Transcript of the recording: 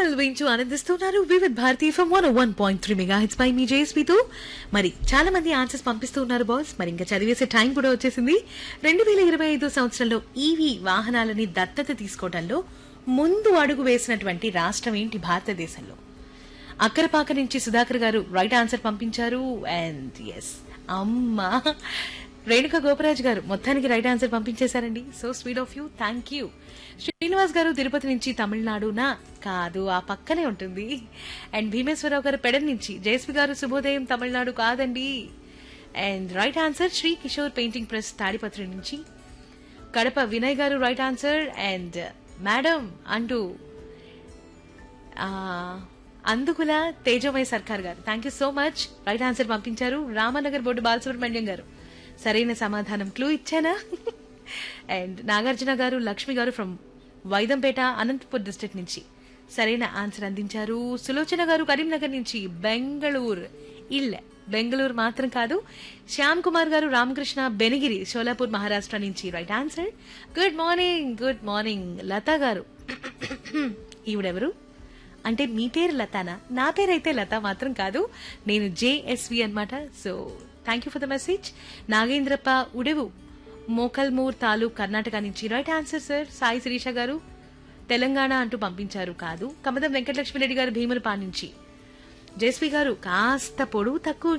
పాటలు వేయించు ఆనందిస్తున్నారు Vividh Bharati from one one point three mega hits పై మీ జేఎస్పీతో మరి చాలా మంది ఆన్సర్స్ పంపిస్తూ ఉన్నారు బాస్ మరి ఇంకా చదివేసే టైం కూడా వచ్చేసింది రెండు వేల ఇరవై ఐదు సంవత్సరంలో ఈవీ వాహనాలని దత్తత తీసుకోవడంలో ముందు అడుగు వేసినటువంటి రాష్ట్రం ఏంటి భారతదేశంలో అక్కరపాక నుంచి సుధాకర్ గారు రైట్ ఆన్సర్ పంపించారు అండ్ ఎస్ అమ్మా రేణుక గోపరాజ్ గారు మొత్తానికి రైట్ ఆన్సర్ పంపించేశారండి so sweet of you thank you Srinivas గారు తిరుపతి నుంచి తమిళనాడునా కాదు ఆ పక్కనే ఉంటుంది అండ్ భీమేశ్వరరావు గారు పెడన్ నుంచి జయశ్రీ గారు శుభోదయం తమిళనాడు కాదండి and right answer Shri Kishore painting press Tadipatri నుంచి కడప వినయ్ గారు రైట్ ఆన్సర్ అండ్ మేడం అంటూ ఆ, అందుకుల తేజమయ సర్కార్ గారు thank you so much right answer పంపించారు రామనగర్ బోర్డు బాలసుబ్రహ్మణ్యం గారు సరైన సమాధానం క్లూ ఇచ్చానా అండ్ నాగార్జున గారు లక్ష్మి గారు ఫ్రమ్ వైదంపేట అనంతపూర్ డిస్ట్రిక్ట్ నుంచి సరైన ఆన్సర్ అందించారు సులోచన గారు కరీంనగర్ నుంచి బెంగళూరు ఇల్ బెంగళూరు మాత్రం కాదు శ్యామ్ కుమార్ గారు రామకృష్ణ బెనగిరి షోలాపూర్ మహారాష్ట్ర నుంచి right answer good morning good morning Latha గారు ఈవిడెవరు అంటే మీ పేరు లతానా నా పేరు అయితే లత మాత్రం కాదు నేను జేఎస్వి అన్నమాట so thank you for the message Nagendrappa Udevu Molakalmuru taluk Karnataka నుంచి right answer sir Sai Sirisha గారు తెలంగాణ అంటూ పంపించారు కాదు కమదం వెంకటలక్ష్మిరెడ్డి గారు భీములపా నుంచి జేస్వి గారు కాస్త పొడవు తక్కువ